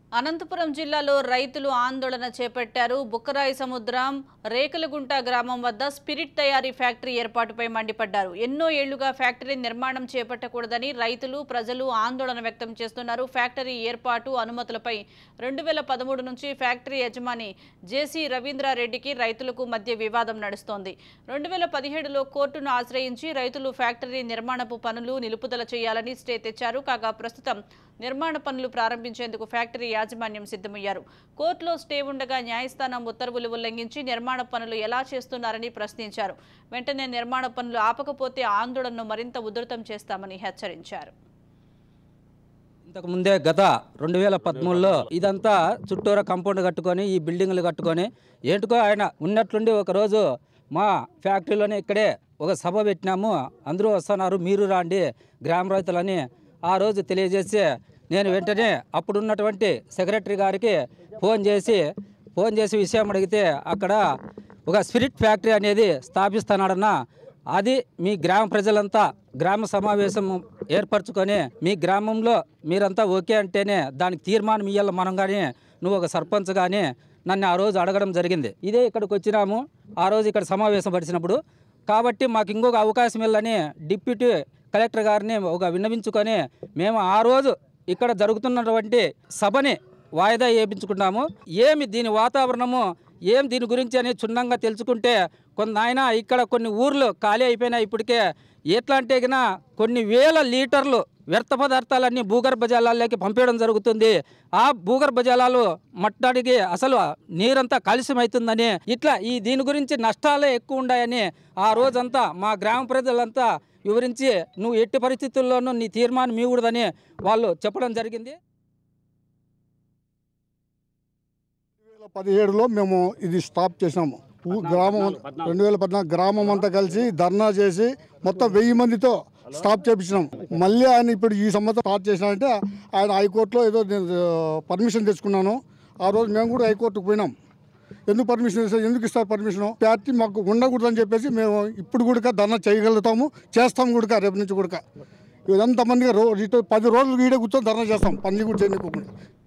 అనంతపురం జిల్లాలో రైతులు ఆందోళన చేపట్టారు బుక్కరాయి సముద్రం రేకులగుంట గ్రామం వద్ద స్పిరిట్ తయారీ ఫ్యాక్టరీ ఏర్పాటుపై మండిపడ్డారు ఎన్నో ఏళ్లుగా ఫ్యాక్టరీ నిర్మాణం చేపట్టకూడదని రైతులు ప్రజలు ఆందోళన వ్యక్తం చేస్తున్నారు ఫ్యాక్టరీ ఏర్పాటు అనుమతులపై రెండు వేల పదమూడు నుంచి ఫ్యాక్టరీ యజమాని జేసీ రవీంద్రారెడ్డికి రైతులకు మధ్య వివాదం నడుస్తోంది రెండు వేల పదిహేడులో కోర్టును ఆశ్రయించి రైతులు ఫ్యాక్టరీ నిర్మాణపు పనులు నిలుపుదల చేయాలని స్టే తెచ్చారు కాగా ప్రస్తుతం నిర్మాణ పనులు ప్రారంభించేందుకు ఫ్యాక్టరీ యాజమాన్యం సిద్ధమయ్యారు కోర్టులో స్టే ఉండగా న్యాయస్థానం ఉత్తర్వులు ఉల్లంఘించి నిర్మాణ పనులు ఎలా చేస్తున్నారని ప్రశ్నించారు వెంటనే నిర్మాణ పనులు ఆపకపోతే ఆందోళనను మరింత ఉధృతం చేస్తామని హెచ్చరించారు ఇంతకు ముందే గత రెండు వేల పదమూడులో ఇదంతా చుట్టూరా కాంపౌండ్ కట్టుకొని ఈ బిల్డింగ్లు కట్టుకొని ఏంటికో ఆయన ఉన్నట్లుండి ఒకరోజు మా ఫ్యాక్టరీలోనే ఇక్కడే ఒక సభ పెట్టినాము అందరూ వస్తున్నారు మీరు రాండి గ్రామ రైతులని ఆ రోజు తెలియజేసి నేను వెంటనే అప్పుడున్నటువంటి సెక్రటరీ గారికి ఫోన్ చేసి ఫోన్ చేసి విషయం అడిగితే అక్కడ ఒక స్పిరిట్ ఫ్యాక్టరీ అనేది స్థాపిస్తున్నాడన్న అది మీ గ్రామ ప్రజలంతా గ్రామ సమావేశం ఏర్పరచుకొని మీ గ్రామంలో మీరంతా ఓకే అంటేనే దానికి తీర్మానం ఇవ్వాలి మనం కానీ నువ్వు ఒక సర్పంచ్ కానీ నన్ను ఆ రోజు అడగడం జరిగింది ఇదే ఇక్కడికి వచ్చినాము ఆ రోజు ఇక్కడ సమావేశం పరిచినప్పుడు కాబట్టి మాకు ఇంకొక అవకాశం ఇవ్వాలని డిప్యూటీ కలెక్టర్ గారిని ఒక విన్నవించుకొని మేము ఆ రోజు ఇక్కడ జరుగుతున్నటువంటి సభని వాయిదా వేయించుకున్నాము ఏమి దీని వాతావరణము ఏం దీని గురించి అని క్షుణ్ణంగా తెలుసుకుంటే కొంత ఆయన ఇక్కడ కొన్ని ఊర్లు ఖాళీ అయిపోయినాయి ఇప్పటికే ఎట్లా అంటే గిన కొన్ని వేల లీటర్లు వ్యర్థ పదార్థాలన్నీ భూగర్భ జలాల్లోకి పంపేయడం జరుగుతుంది ఆ భూగర్భ జలాలు మట్టడిగి అసలు నీరంతా కలుషితమవుతుందని ఇట్లా ఈ దీని గురించి నష్టాలే ఎక్కువ ఉన్నాయని ఆ రోజంతా మా గ్రామ ప్రజలంతా వివరించి నువ్వు ఎట్టి పరిస్థితుల్లోనూ నీ తీర్మానం ఇవ్వకూడదని వాళ్ళు చెప్పడం జరిగింది రెండు వేల పదిహేడులో మేము ఇది స్టాప్ చేసాము ఊ- గ్రామం అంత- రెండు వేల పద్నాలుగు గ్రామం అంతా కలిసి ధర్నా చేసి మొత్తం వెయ్యి మందితో స్టాప్ చేపించినాం మళ్ళీ ఆయన ఇప్పుడు ఈ సంవత్సరం స్టార్ట్ చేసినారంటే ఆయన హైకోర్టులో ఏదో నేను పర్మిషన్ తెచ్చుకున్నాను ఆ రోజు మేము కూడా హైకోర్టుకు పోయినాం ఎందుకు పర్మిషన్ ఇస్తారు ఎందుకు ఇస్తారు పర్మిషన్ పార్టీ మాకు ఉండకూడదని చెప్పేసి మేము ఇప్పుడు కూడా ధర్నా చేయగలుగుతాము చేస్తాం కూడా రేపు నుంచి కూడా ఇదంతా మందిగా రో ఇటు పది రోజులు ఈడే కూర్చొని ధర్నా చేస్తాం పని కూడా చేయనివ్వకుండా